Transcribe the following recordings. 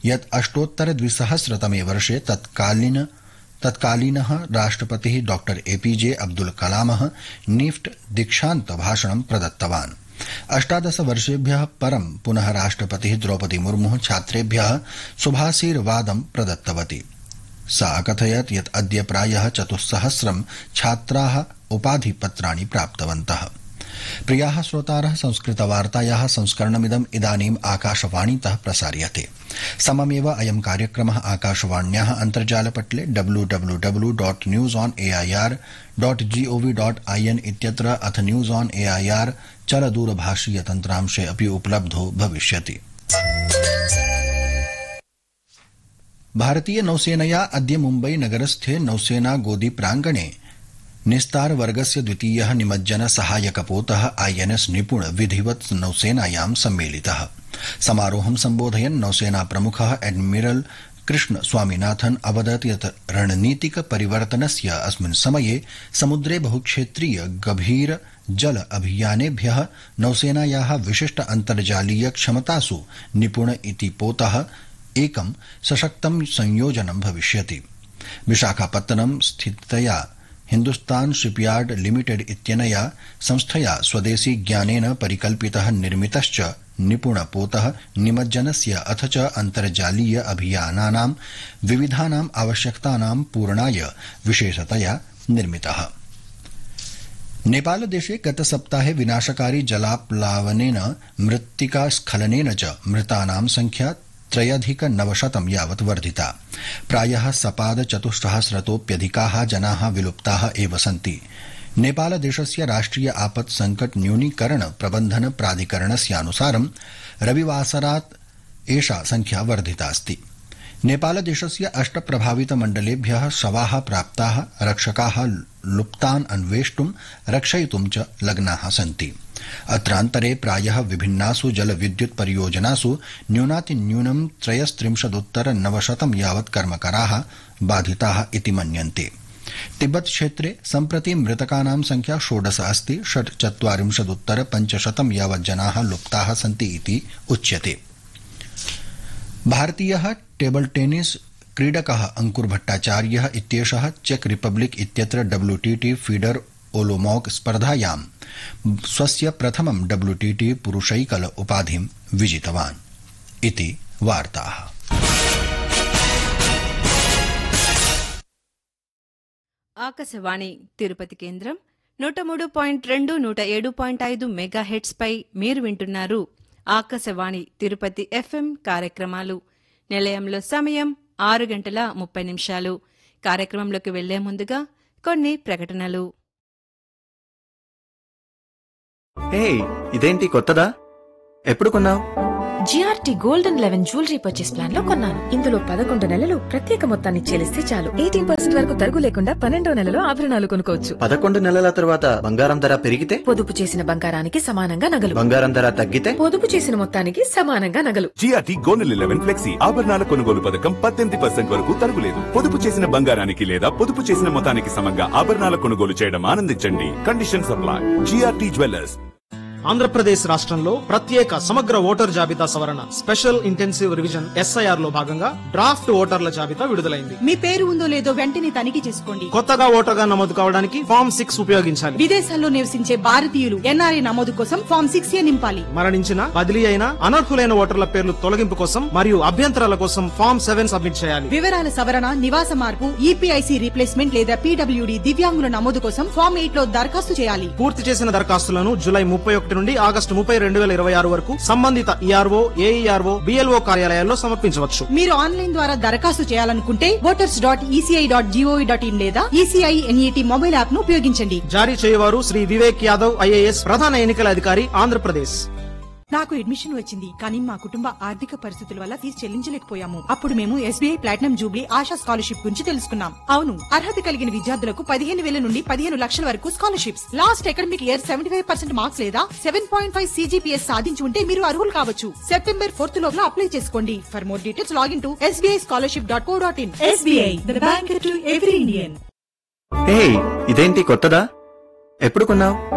यत् अष्टोत्तर द्विसहस्रतमे वर्षे तत्कालीन तत्कालीनः राष्ट्रपतिः डॉक्टर एपीजे अब्दुल कलामः नीफ्ट दीक्षान्त भाषणं प्रदत्तवान् अष्टादश वर्षेभ्यः परं पुनः राष्ट्रपतिः द्रौपदी मुर्मुः छात्रेभ्यः शुभाशीर्वादं प्रदत्तवती सा अकथयत् यत् अद्य प्रायः चतुस्सहस्रं छात्राः उपाधिपत्राणि प्राप्तवन्तः प्रियाः श्रोतारः संस्कृतवार्तायाः संस्करणमिदम् इदानीम् आकाशवाणीतः प्रसार्यते सममेव अयं कार्यक्रमः आकाशवाण्याः अन्तर्जालपटले W W W dot news on AIR dot gov dot in इत्यत्र अथ न्यूज ऑन एआईआर चलदूरभाषीय तन्त्रांशे अपि उपलब्धो भविष्यति भारतीय नौसेनया अद्य मुम्बई नगरस्थे नौसेना गोदी प्राङ्गणे निस्तार वर्गस्य द्वितीयः निमज्जन सहायकपोतः आईएनएस निपुण विधिवत् नौसेनायां सम्मेलितः समारोहं सम्बोधयन् नौसेना प्रमुखः एडमिरल कृष्ण स्वामीनाथन अवदत् यत् रणनीतिक परिवर्तनस्य अस्मिन् समये समुद्रे बहुक्षेत्रीय गभीर जल अभियानेभ्यः नौसेनायाः विशिष्ट अन्तर्जालीय क्षमतासु निपुण इति पोतः एकं सशक्तं संयोजनं भविष्यति विशाखापत्तनं स्थितया हिन्दुस्तान शिपयार्ड लिमिटेड इत्यनया संस्थया स्वदेशी ज्ञानेन परिकल्पितः निर्मितश्च निपुणपोतः निमज्जनस्य अथ च अन्तर्जालीय अभियानानां विविधानाम् आवश्यकतानां पूरणाय विशेषतया निर्मितः नेपालदेशे गतसप्ताहे विनाशकारि जलाप्लावनेन मृत्तिकास्खलनेन च मृतानां संख्या त्रयधिक नवशतं यावत् वर्धिता प्रायः सपाद चतुस्सहस्रतोऽप्यधिकाः जनाः विलुप्ताः एव सन्ति नेपालदेशस्य राष्ट्रिय आपत् संकट न्यूनीकरण प्रबन्धन प्राधिकरणस्यानुसारं रविवासरात् एषा संख्या वर्धितास्ति नेपालदेशस्य अष्ट प्रभावित मण्डलेभ्यः शवाः प्राप्ताः रक्षकाः लुप्तान् अन्वेष्टुं रक्षयितुं च लग्नाः सन्ति अत्रान्तरे प्रायः विभिन्नासु जलविद्युत् परियोजनासु न्यूनातिन्यूनं त्रयस्त्रिंशदुत्तर नवशतं यावत् कर्मकराः बाधिताः इति मन्यन्ते तिब्बत क्षेत्रे सम्प्रति मृतकानां संख्या षोडश अस्ति षट् चत्वारिंशदुत्तर पञ्चशतं यावत् जनाः लुप्ताः सन्ति इति उच्यते भारतीयः टेबल टेनिस क्रीडकः अंकुर भट्टाचार्यः इत्येषः चेक रिपब्लिक इत्यत्र डब्ल्यूटीटी फीडर ओलोमॉक स्पर्धायां स्वस्य प्रथमं डब्ल्यूटीटी पुरुषैकल उपाधिं विजितवान् इति वार्ताः ఆకాశవాణి తిరుపతి కేంద్రం నూట మూడు పాయింట్ రెండు నూట ఏడు పాయింట్ ఐదు మెగా హెడ్స్ పై మీరు వింటున్నారు ఆకాశవాణి తిరుపతి ఎఫ్ఎం కార్యక్రమాలు నిలయంలో సమయం ఆరు గంటల ముప్పై నిమిషాలు కార్యక్రమంలోకి వెళ్లే ముందుగా కొన్ని ప్రకటనలు హే ఇదేంటి కొత్తదా ఎప్పుడు కొన్నావు GRT gold and eleven jewellery purchase plan లో కొన్నాను ఇందులో పదకొండు నెలలు ప్రత్యేక మొత్తాన్ని చెల్లిస్తే చాలు ఎయిటీన్ పర్సెంట్ వరకు తరుగు లేకుండా పన్నెండో నెలలో ఆభరణాలు కొనుక్కోవచ్చు పదకొండు నెలల తర్వాత బంగారం ధర పెరిగితే పొదుపు చేసిన బంగారానికి సమానంగా నగలు బంగారం ధర తగ్గితే పొదుపు చేసిన మొత్తానికి సమానంగా నగలు జిఆర్టీ గోల్డ్ లెవెన్ ఫ్లెక్సీ ఆభరణాల కొనుగోలు పథకం పద్దెనిమిది పర్సెంట్ వరకు తరుగులేదు పొదుపు చేసిన బంగారానికి లేదా పొదుపు చేసిన మొత్తానికి సమంగా ఆభరణాల కొనుగోలు చేయడం ఆనందించండి condition supply GRT jewellers Andhra Pradesh రాష్ట్రంలో ప్రత్యేక సమగ్ర ఓటర్ జాబితా సవరణ స్పెషల్ ఇంటెన్సివ్ రివిజన్ ఎస్ఐఆర్ లో భాగంగా డ్రాఫ్ట్ ఓటర్ల జాబితా విడుదలైంది మీ పేరు ఉందో లేదో వెంటనే తనిఖీ చేసుకోండి కొత్తగా ఓటర్గా నమోదు కావడానికి ఫామ్ సిక్స్ ఉపయోగించాలి విదేశాల్లో నివసించే భారతీయులు ఎన్ఆర్ఐ నమోదు కోసం ఫామ్ సిక్స్ ఏ నింపాలి మరణించిన బదిలీ అయిన అనర్హులైన ఓటర్ల పేర్లు తొలగింపు కోసం మరియు అభ్యంతరాల కోసం ఫామ్ సెవెన్ సబ్మిట్ చేయాలి వివరాల సవరణ నివాస మార్పు ఈపీఐసి రీప్లేస్మెంట్ లేదా పీడబ్ల్యూడి దివ్యాంగుల నమోదు కోసం ఫామ్ ఎయిట్ లో దరఖాస్తు చేయాలి పూర్తి చేసిన దరఖాస్తులను జూలై ముప్పై ఒకటి నుండి ఆగస్టు ముప్పై రెండు వేల ఇరవై ఆరు వరకు సంబంధిత ఈఆర్ఓ ఏఈఆర్ఓ బిఎల్ఓ కార్యాలయాల్లో సమర్పించవచ్చు మీరు ఆన్లైన్ ద్వారా దరఖాస్తు చేయాలనుకుంటే voters dot ECI dot gov dot in లేదా ఈసీఐ ఎన్ఈటీ మొబైల్ యాప్ ను ఉపయోగించండి జారీ చేయవారు శ్రీ వివేక్ యాదవ్ ఐఏఎస్ ప్రధాన ఎన్నికల అధికారి ఆంధ్రప్రదేశ్ నాకు అడ్మిషన్ వచ్చింది కానీ మా కుటుంబ ఆర్థిక పరిస్థితుల వల్ల ఫీజు చెల్లించలేకపోయాము అప్పుడు మేము SBI platinum jubilee Asha scholarship గురించి తెలుసుకున్నాం అవును అర్హత కలిగిన విద్యార్థులకు పదిహేను వేల నుండి పదిహేను లక్షల వరకు scholarships last academic year seventy five percent marks లేదా సెవెన్ పాయింట్ ఫైవ్ సీజీపీఎస్ సాధించి ఉంటే మీరు అర్హులు కావచ్చు సెప్టెంబర్ ఫోర్త్ లోపల అప్లై చేసుకోండి for more details login to SBI scholarship dot co dot in SBI bank to every Indian hey ఇదేంటి కొత్తదా ఎప్పుడు కొన్నావు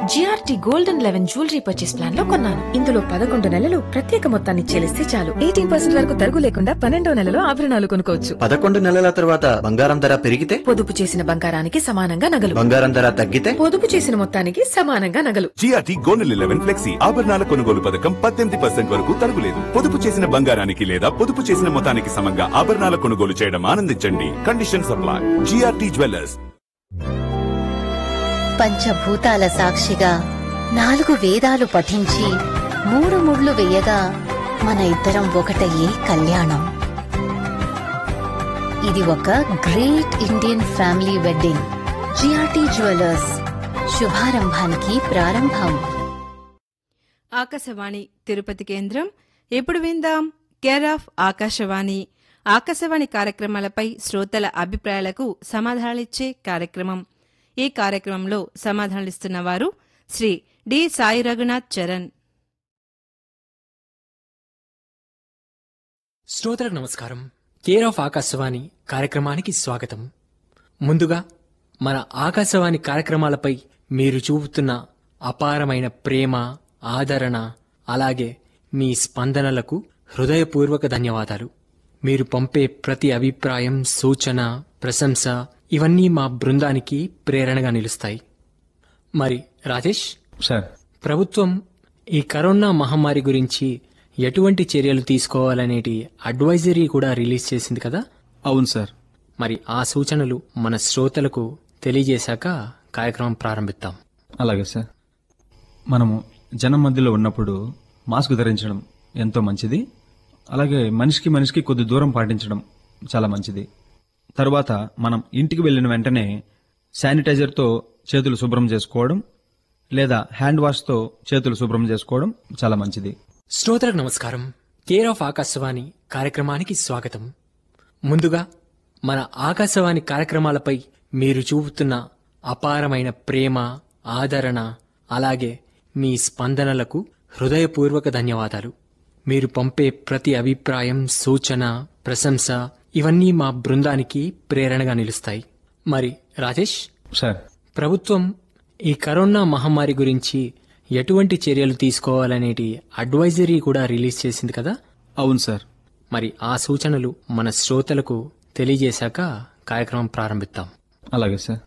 GRT golden eleven jewellery purchase plan లో కొన్నాను ఇందులో పదకొండు నెలలు ప్రత్యేక మొత్తాన్ని చెల్లిస్తే చాలు ఎయిటీన్ పర్సెంట్ వరకు తరుగు లేకుండా పన్నెండో నెలలో ఆభరణాలు కొనుక్కోవచ్చు పదకొండు నెలల తర్వాత బంగారం ధర పెరిగితే పొదుపు చేసిన బంగారానికి సమానంగా నగలు బంగారం ధర తగ్గితే పొదుపు చేసిన మొత్తానికి సమానంగా నగలు జిఆర్టీ గోల్డ్ లెవెన్ ఫ్లెక్సీ ఆభరణాల కొనుగోలు పథకం పద్దెనిమిది పర్సెంట్ వరకు తరుగులేదు పొదుపు చేసిన బంగారానికి లేదా పొదుపు చేసిన మొత్తానికి సమంగా ఆభరణాల కొనుగోలు చేయడం ఆనందించండి కండిషన్ సప్లై జిఆర్టీ జ్యువెలర్స్ పంచభూతాల సాక్షిగా నాలుగు వేదాలు పఠించి మూడు ముళ్ళు వేయగా మన ఇద్దరం ఒకటయ్యే కళ్యాణం ఇది ఒక great Indian family wedding GRT jewellers శుభారంభానికి ప్రారంభం ఆకాశవాణి తిరుపతి కేంద్రం ఇప్పుడు విందాం కేర్ ఆఫ్ ఆకాశవాణి ఆకాశవాణి కార్యక్రమాలపై శ్రోతల అభిప్రాయాలకు సమాధానాలిచ్చే కార్యక్రమం ఈ కార్యక్రమంలో సమాధానాలిస్తున్న వారు శ్రీ డి సాయి రఘునాథ్ చరణ్ శ్రోతలకు నమస్కారం కేర్ ఆఫ్ ఆకాశవాణి కార్యక్రమానికి స్వాగతం ముందుగా మన ఆకాశవాణి కార్యక్రమాలపై మీరు చూపుతున్న అపారమైన ప్రేమ ఆదరణ అలాగే మీ స్పందనలకు హృదయపూర్వక ధన్యవాదాలు మీరు పంపే ప్రతి అభిప్రాయం సూచన ప్రశంస ఇవన్నీ మా బృందానికి ప్రేరణగా నిలుస్తాయి మరి రాజేష్ సార్ ప్రభుత్వం ఈ కరోనా మహమ్మారి గురించి ఎటువంటి చర్యలు తీసుకోవాలనేటి అడ్వైజరీ కూడా రిలీజ్ చేసింది కదా అవును సార్ మరి ఆ సూచనలు మన శ్రోతలకు తెలియజేశాక కార్యక్రమం ప్రారంభిద్దాం అలాగే సార్ మనము జనం మధ్యలో ఉన్నప్పుడు మాస్క్ ధరించడం ఎంతో మంచిది అలాగే మనిషికి మనిషికి కొద్ది దూరం పాటించడం చాలా మంచిది తరువాత మనం ఇంటికి వెళ్ళిన వెంటనే శానిటైజర్తో చేతులు శుభ్రం చేసుకోవడం లేదా హ్యాండ్ వాష్తో చేతులు శుభ్రం చేసుకోవడం చాలా మంచిది శ్రోతలకు నమస్కారం కేర్ ఆఫ్ ఆకాశవాణి కార్యక్రమానికి స్వాగతం ముందుగా మన ఆకాశవాణి కార్యక్రమాలపై మీరు చూపుతున్న అపారమైన ప్రేమ ఆదరణ అలాగే మీ స్పందనలకు హృదయపూర్వక ధన్యవాదాలు మీరు పంపే ప్రతి అభిప్రాయం సూచన ప్రశంస ఇవన్నీ మా బృందానికి ప్రేరణగా నిలుస్తాయి మరి రాజేష్ సార్ ప్రభుత్వం ఈ కరోనా మహమ్మారి గురించి ఎటువంటి చర్యలు తీసుకోవాలనేటి అడ్వైజరీ కూడా రిలీజ్ చేసింది కదా అవును సార్ మరి ఆ సూచనలు మన శ్రోతలకు తెలియజేశాక కార్యక్రమం ప్రారంభిద్దాం అలాగే సార్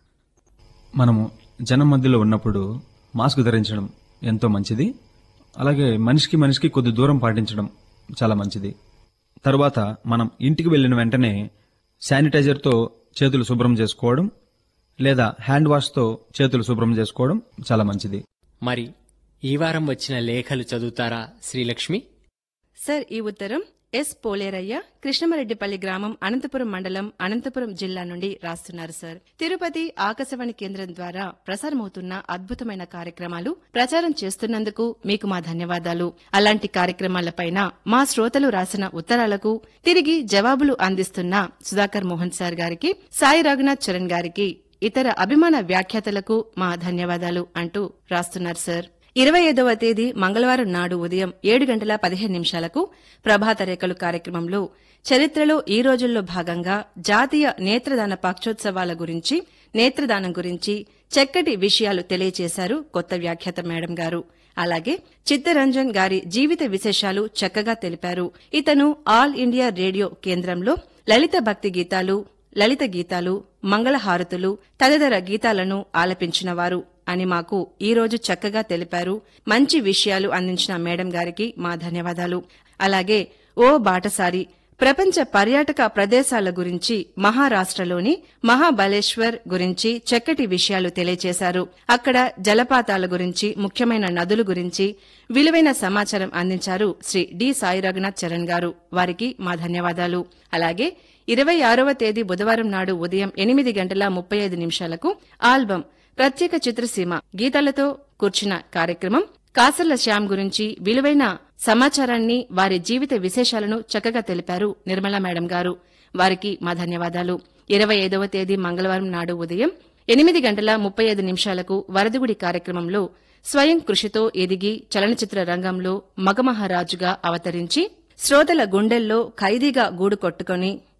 మనము జనం మధ్యలో ఉన్నప్పుడు మాస్క్ ధరించడం ఎంతో మంచిది అలాగే మనిషికి మనిషికి కొద్ది దూరం పాటించడం చాలా మంచిది తరువాత మనం ఇంటికి వెళ్ళిన వెంటనే శానిటైజర్తో చేతులు శుభ్రం చేసుకోవడం లేదా హ్యాండ్ వాష్తో చేతులు శుభ్రం చేసుకోవడం చాలా మంచిది మరి ఈ వారం వచ్చిన లేఖలు చదువుతారా శ్రీలక్ష్మి సార్ ఈ ఉత్తరం ఎస్ పోలేరయ్య కృష్ణమరెడ్డిపల్లి గ్రామం అనంతపురం మండలం అనంతపురం జిల్లా నుండి రాస్తున్నారు సార్ తిరుపతి ఆకాశవాణి కేంద్రం ద్వారా ప్రసారమవుతున్న అద్భుతమైన కార్యక్రమాలు ప్రచారం చేస్తున్నందుకు మీకు మా ధన్యవాదాలు అలాంటి కార్యక్రమాలపైన మా శ్రోతలు రాసిన ఉత్తరాలకు తిరిగి జవాబులు అందిస్తున్న సుధాకర్ మోహన్ సార్ గారికి సాయి రఘునాథ్ చరణ్ గారికి ఇతర అభిమాన వ్యాఖ్యాతలకు మా ధన్యవాదాలు అంటూ రాస్తున్నారు సార్ ఇరవై ఐదవ తేదీ మంగళవారం నాడు ఉదయం ఏడు గంటల పదిహేను నిమిషాలకు ప్రభాత రేఖలు కార్యక్రమంలో చరిత్రలో ఈ రోజుల్లో భాగంగా జాతీయ నేత్రదాన పక్షోత్సవాల గురించి నేత్రదానం గురించి చక్కటి విషయాలు తెలియజేశారు కొత్త వ్యాఖ్యాత మేడం గారు అలాగే చిత్తరంజన్ గారి జీవిత విశేషాలు చక్కగా తెలిపారు ఇతను ఆల్ ఇండియా రేడియో కేంద్రంలో లలిత భక్తి గీతాలు లలిత గీతాలు మంగళహారతులు తదితర గీతాలను ఆలపించినవారు అని మాకు ఈ రోజు చక్కగా తెలిపారు మంచి విషయాలు అందించిన మేడం గారికి మా ధన్యవాదాలు అలాగే ఓ బాటసారి ప్రపంచ పర్యాటక ప్రదేశాల గురించి మహారాష్ట్రలోని మహాబలేశ్వర్ గురించి చక్కటి విషయాలు తెలియజేశారు అక్కడ జలపాతాల గురించి ముఖ్యమైన నదుల గురించి విలువైన సమాచారం అందించారు శ్రీ డి సాయి రఘునాథ్ చరణ్ గారు వారికి మా ధన్యవాదాలు అలాగే ఇరవై ఆరవ తేదీ బుధవారం నాడు ఉదయం ఎనిమిది గంటల ముప్పై ఐదు నిమిషాలకు ఆల్బం ప్రత్యేక చిత్రసీమ గీతాలతో కూర్చున్న కార్యక్రమం కాసర్ల శ్యామ్ గురించి విలువైన సమాచారాన్ని వారి జీవిత విశేషాలను చక్కగా తెలిపారు నిర్మలా మేడం గారు వారికి మా ధన్యవాదాలు ఇరవై ఐదవ తేదీ మంగళవారం నాడు ఉదయం ఎనిమిది గంటల ముప్పై ఐదు నిమిషాలకు వరదగుడి కార్యక్రమంలో స్వయం కృషితో ఎదిగి చలనచిత్ర రంగంలో మగమహారాజుగా అవతరించి శ్రోతల గుండెల్లో ఖైదీగా గూడు కొట్టుకొని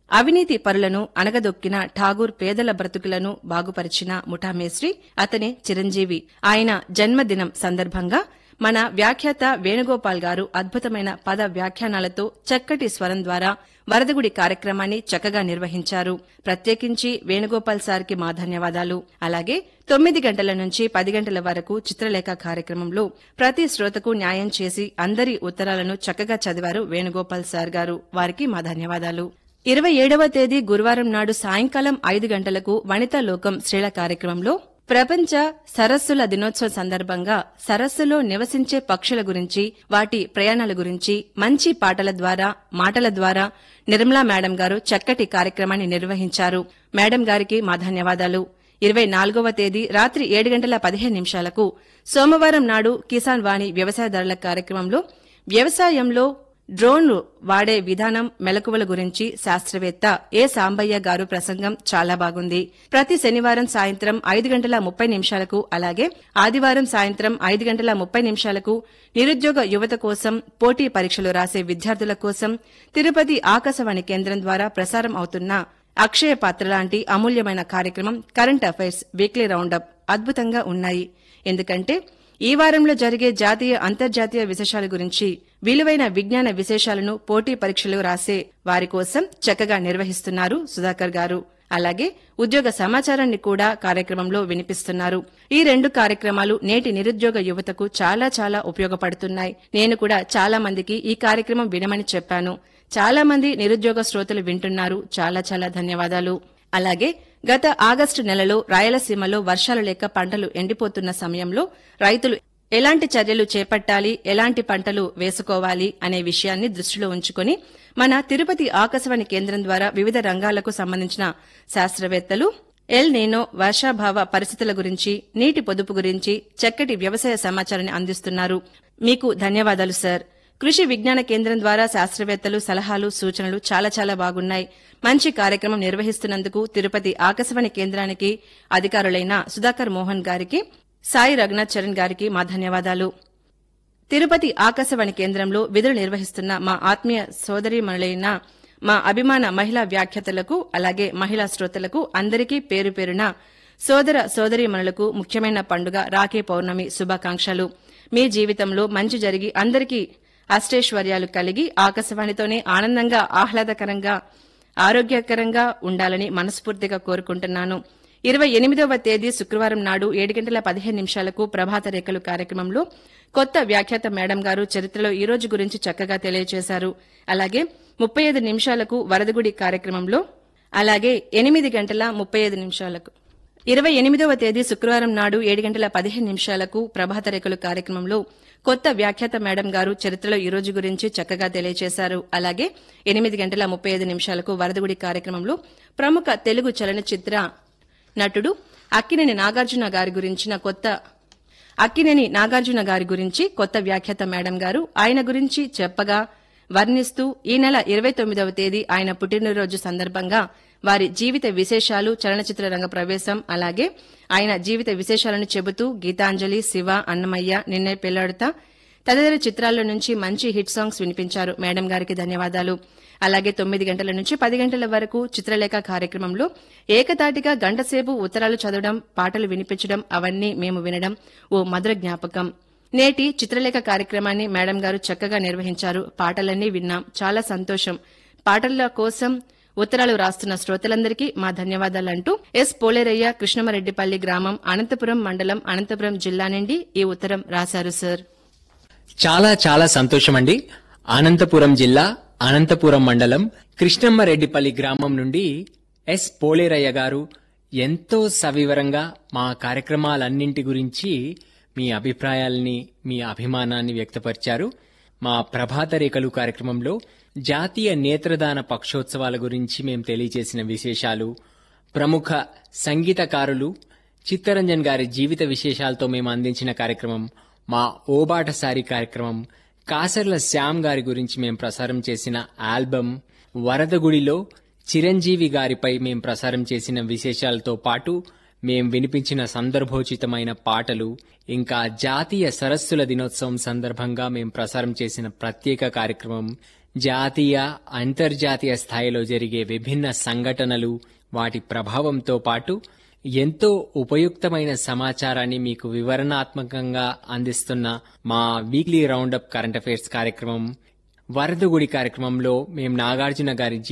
అవినీతి పరులను అణగదొక్కిన ఠాగూర్ పేదల బ్రతుకులను బాగుపరిచిన ముఠామేశ్రీ అతనే చిరంజీవి ఆయన జన్మదినం సందర్భంగా మన వ్యాఖ్యాత వేణుగోపాల్ గారు అద్భుతమైన పద వ్యాఖ్యానాలతో చక్కటి స్వరం ద్వారా వరదగుడి కార్యక్రమాన్ని చక్కగా నిర్వహించారు ప్రత్యేకించి వేణుగోపాల్ సార్కి మా ధన్యవాదాలు అలాగే తొమ్మిది గంటల నుంచి పది గంటల వరకు చిత్రలేఖ కార్యక్రమంలో ప్రతి శ్రోతకు న్యాయం చేసి అందరి ఉత్తరాలను చక్కగా చదివారు వేణుగోపాల్ సార్ గారు వారికి మా ధన్యవాదాలు ఇరవై ఏడవ తేదీ గురువారం నాడు సాయంకాలం ఐదు గంటలకు వనితా లోకం స్త్రీల కార్యక్రమంలో ప్రపంచ సరస్సుల దినోత్సవం సందర్భంగా సరస్సులో నివసించే పక్షుల గురించి వాటి ప్రయాణాల గురించి మంచి పాటల ద్వారా మాటల ద్వారా నిర్మలా మేడం గారు చక్కటి కార్యక్రమాన్ని నిర్వహించారు మేడం గారికి మా ధన్యవాదాలు ఇరవై నాలుగవ తేదీ రాత్రి ఏడు గంటల పదిహేను నిమిషాలకు సోమవారం నాడు కిసాన్ వాణి వ్యవసాయదారుల కార్యక్రమంలో వ్యవసాయంలో డ్రోన్ వాడే విధానం మెలకువల గురించి శాస్త్రవేత్త ఏ సాంబయ్య గారు ప్రసంగం చాలా బాగుంది ప్రతి శనివారం సాయంత్రం ఐదు గంటల ముప్పై నిమిషాలకు అలాగే ఆదివారం సాయంత్రం ఐదు గంటల ముప్పై నిమిషాలకు నిరుద్యోగ యువత కోసం పోటీ పరీక్షలు రాసే విద్యార్థుల కోసం తిరుపతి ఆకాశవాణి కేంద్రం ద్వారా ప్రసారం అవుతున్న అక్షయ పాత్ర లాంటి అమూల్యమైన కార్యక్రమం కరెంట్ అఫైర్స్ వీక్లీ రౌండప్ అద్భుతంగా ఉన్నాయి ఎందుకంటే ఈ వారంలో జరిగే జాతీయ అంతర్జాతీయ విశేషాల గురించి విలువైన విజ్ఞాన విశేషాలను పోటీ పరీక్షలు రాసే వారి కోసం చక్కగా నిర్వహిస్తున్నారు సుధాకర్ గారు అలాగే ఉద్యోగ సమాచారాన్ని కూడా కార్యక్రమంలో వినిపిస్తున్నారు ఈ రెండు కార్యక్రమాలు నేటి నిరుద్యోగ యువతకు చాలా చాలా ఉపయోగపడుతున్నాయి నేను కూడా చాలా మందికి ఈ కార్యక్రమం వినమని చెప్పాను చాలా మంది నిరుద్యోగ శ్రోతలు వింటున్నారు చాలా చాలా ధన్యవాదాలు అలాగే గత ఆగస్టు నెలలో రాయలసీమలో వర్షాలు లేక పంటలు ఎండిపోతున్న సమయంలో రైతులు ఎలాంటి చర్యలు చేపట్టాలి ఎలాంటి పంటలు వేసుకోవాలి అనే విషయాన్ని దృష్టిలో ఉంచుకుని మన తిరుపతి ఆకాశవాణి కేంద్రం ద్వారా వివిధ రంగాలకు సంబంధించిన శాస్త్రవేత్తలు ఎల్ నేనో వర్షాభావ పరిస్థితుల గురించి నీటి పొదుపు గురించి చక్కటి వ్యవసాయ సమాచారాన్ని అందిస్తున్నారు మీకు ధన్యవాదాలు సార్ కృషి విజ్ఞాన కేంద్రం ద్వారా శాస్త్రవేత్తలు సలహాలు సూచనలు చాలా చాలా బాగున్నాయి మంచి కార్యక్రమం నిర్వహిస్తున్నందుకు తిరుపతి ఆకాశవాణి కేంద్రానికి అధికారులైన సుధాకర్ మోహన్ గారికి సాయి రఘునాథ్ చరణ్ గారికి మా ధన్యవాదాలు తిరుపతి ఆకాశవాణి కేంద్రంలో విధులు నిర్వహిస్తున్న మా ఆత్మీయ సోదరీమణులైన మా అభిమాన మహిళా వ్యాఖ్యాతలకు అలాగే మహిళా శ్రోతలకు అందరికీ పేరు పేరున సోదర సోదరీమణులకు ముఖ్యమైన పండుగ రాఖీ పౌర్ణమి శుభాకాంక్షలు మీ జీవితంలో మంచి జరిగి అందరికీ అష్టైశ్వర్యాలు కలిగి ఆకాశవాణితోనే ఆనందంగా ఆహ్లాదకరంగా ఆరోగ్యకరంగా ఉండాలని మనస్ఫూర్తిగా కోరుకుంటున్నాను ఇరవై ఎనిమిదవ తేదీ శుక్రవారం నాడు ఏడు గంటల పదిహేను నిమిషాలకు ప్రభాత రేఖలు కార్యక్రమంలో కొత్త వ్యాఖ్యాత మేడం గారు చరిత్రలో ఈ రోజు గురించి చక్కగా తెలియజేశారు అలాగే ముప్పై ఐదు నిమిషాలకు వరదగుడి కార్యక్రమంలో అలాగే ఎనిమిది గంటల ముప్పై ఐదు నిమిషాలకు ఇరవై ఎనిమిదవ తేదీ శుక్రవారం నాడు ఏడు గంటల పదిహేను నిమిషాలకు ప్రభాత రేఖలు కార్యక్రమంలో కొత్త వ్యాఖ్యాత మేడం గారు చరిత్రలో ఈ రోజు గురించి చక్కగా తెలియజేశారు అలాగే ఎనిమిది గంటల ముప్పై ఐదు నిమిషాలకు వరదగుడి కార్యక్రమంలో ప్రముఖ తెలుగు చలనచిత్ర నటుడు అక్కినేని నాగార్జున గారి గురించిన కొత్త అక్కినేని నాగార్జున గారి గురించి కొత్త వ్యాఖ్యాత మేడం గారు ఆయన గురించి చెప్పగా వర్ణిస్తూ ఈ నెల ఇరవై తొమ్మిదవ తేదీ ఆయన పుట్టినరోజు సందర్భంగా వారి జీవిత విశేషాలు చలనచిత్ర రంగ ప్రవేశం అలాగే ఆయన జీవిత విశేషాలను చెబుతూ గీతాంజలి శివ అన్నమయ్య నిన్నే పెళ్లాడుతా తదితర చిత్రాల్లో నుంచి మంచి హిట్ సాంగ్స్ వినిపించారు మేడం గారికి ధన్యవాదాలు అలాగే తొమ్మిది గంటల నుంచి పది గంటల వరకు చిత్రలేఖ కార్యక్రమంలో ఏకతాటిగా గంటసేపు ఉత్తరాలు చదవడం పాటలు వినిపించడం అవన్నీ మేము వినడం ఓ మధుర జ్ఞాపకం నేటి చిత్రలేఖ కార్యక్రమాన్ని మేడం గారు చక్కగా నిర్వహించారు పాటలన్నీ విన్నాం చాలా సంతోషం పాటల కోసం ఉత్తరాలు రాస్తున్న శ్రోతలందరికీ మా ధన్యవాదాలంటూ ఎస్ పోలేరయ్య కృష్ణమరెడ్డిపల్లి గ్రామం అనంతపురం మండలం అనంతపురం జిల్లా నుండి ఈ ఉత్తరం రాశారు సార్ చాలా చాలా సంతోషమండి అనంతపురం జిల్లా అనంతపురం మండలం కృష్ణమ్మరెడ్డిపల్లి గ్రామం నుండి ఎస్ పోలేరయ్య గారు ఎంతో సవివరంగా మా కార్యక్రమాలన్నింటి గురించి మీ అభిప్రాయాల్ని మీ అభిమానాన్ని వ్యక్తపరిచారు మా ప్రభాత రేఖలు కార్యక్రమంలో జాతీయ నేత్రదాన పక్షోత్సవాల గురించి మేము తెలియజేసిన విశేషాలు ప్రముఖ సంగీతకారులు చిత్తరంజన్ గారి జీవిత విశేషాలతో మేము అందించిన కార్యక్రమం మా ఓబాటసారి కార్యక్రమం కాసర్ల శ్యామ్ గారి గురించి మేము ప్రసారం చేసిన ఆల్బమ్ వరదగుడిలో చిరంజీవి గారిపై మేం ప్రసారం చేసిన విశేషాలతో పాటు మేం వినిపించిన సందర్భోచితమైన పాటలు ఇంకా జాతీయ సరస్సుల దినోత్సవం సందర్భంగా మేం ప్రసారం చేసిన ప్రత్యేక కార్యక్రమం జాతీయ అంతర్జాతీయ స్థాయిలో జరిగే విభిన్న సంఘటనలు వాటి ప్రభావంతో పాటు ఎంతో ఉపయుక్తమైన సమాచారాన్ని మీకు వివరణాత్మకంగా అందిస్తున్న మా వీక్లీ రౌండప్ కరెంట్ అఫైర్స్ కార్యక్రమం వరదగుడి కార్యక్రమంలో మేం నాగార్జున గారి